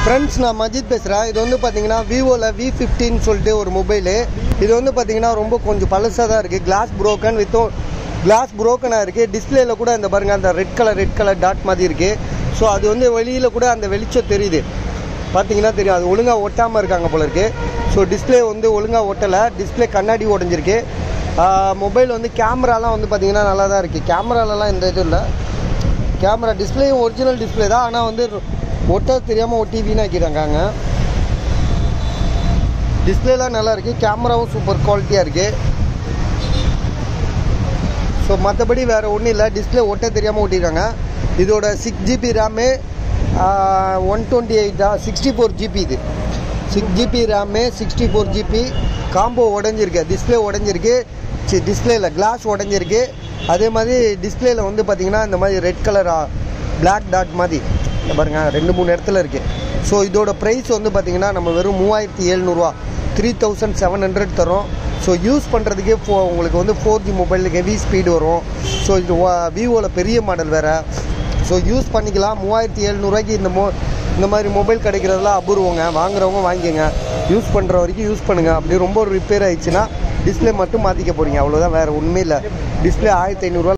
friends நான் மஜித் பேசுகிறேன் இது வந்து பார்த்தீங்கன்னா விவோவில் வி ஃபிஃப்டின்னு சொல்லிட்டு ஒரு மொபைலு இது வந்து பார்த்தீங்கன்னா ரொம்ப கொஞ்சம் பழசாக தான் இருக்குது கிளாஸ் broken வித் கிளாஸ் broken-ஆ இருக்குது டிஸ்பிளேல கூட இந்த பாருங்கள் அந்த red colour red colour dot மாதிரி இருக்குது ஸோ அது வந்து வெளியில் கூட அந்த வெளிச்சம் தெரியுது பார்த்தீங்கன்னா தெரியும் அது ஒழுங்காக ஒட்டாமல் இருக்காங்க போல இருக்கு ஸோ டிஸ்பிளே வந்து ஒழுங்காக ஒட்டலை டிஸ்பிளே கண்ணாடி உடஞ்சிருக்கு மொபைல் வந்து கேமராலாம் வந்து பார்த்தீங்கன்னா நல்லா தான் இருக்குது கேமராலலாம் எந்த இதுவும் இல்லை கேமரா டிஸ்பிளேயும் ஒரிஜினல் டிஸ்பிளே தான் ஆனால் வந்து ஒட்ட தெரியாமல் ஒட்டி வீணாக்கிட்டாங்க டிஸ்பிளேலாம் நல்லா இருக்குது கேமராவும் சூப்பர் குவாலிட்டியாக இருக்குது ஸோ மற்றபடி வேறு ஒன்றும் இல்லை டிஸ்பிளே ஒட்ட தெரியாமல் ஒட்டியிருக்காங்க இதோட six GB RAM one twenty எயிட்டா சிக்ஸ்டி ஃபோர் ஜிபி இது six GB RAM sixty four GB combo உடஞ்சிருக்கு டிஸ்பிளே உடஞ்சிருக்கு சி டிஸ்பிளேல கிளாஸ் உடஞ்சிருக்கு அதே மாதிரி டிஸ்பிளேல வந்து பார்த்தீங்கன்னா இந்த மாதிரி ரெட் கலர் பிளாக் டாட் மாதிரி இங்க பாருங்க ரெண்டு மூணு இடத்துல இருக்குது ஸோ இதோட ப்ரைஸ் வந்து பார்த்தீங்கன்னா நம்ம வெறும் மூவாயிரத்தி எழுநூறுவா த்ரீ தௌசண்ட் செவன் ஹண்ட்ரட் தரோம் ஸோ யூஸ் பண்ணுறதுக்கே ஃபோ உங்களுக்கு வந்து four G mobile heavy speed வரும் ஸோ இது விவோவில் பெரிய மாடல் வேறு ஸோ யூஸ் பண்ணிக்கலாம் மூவாயிரத்தி எழுநூறுவாய்க்கு இந்த மோ இந்த மாதிரி மொபைல் கிடைக்கிறதெல்லாம் அபூர்வங்க வாங்குறவங்க வாங்கிக்கங்க யூஸ் பண்ணுற வரைக்கும் யூஸ் பண்ணுங்கள் அப்படி ரொம்ப ரிப்பேர் ஆயிடுச்சுன்னா டிஸ்பிளே மட்டும் மாற்றிக்க போகிறீங்க அவ்வளோதான் வேறு ஒன்றுமே இல்லை டிஸ்பிளே ஆயிரத்தி ஐநூறுரூவா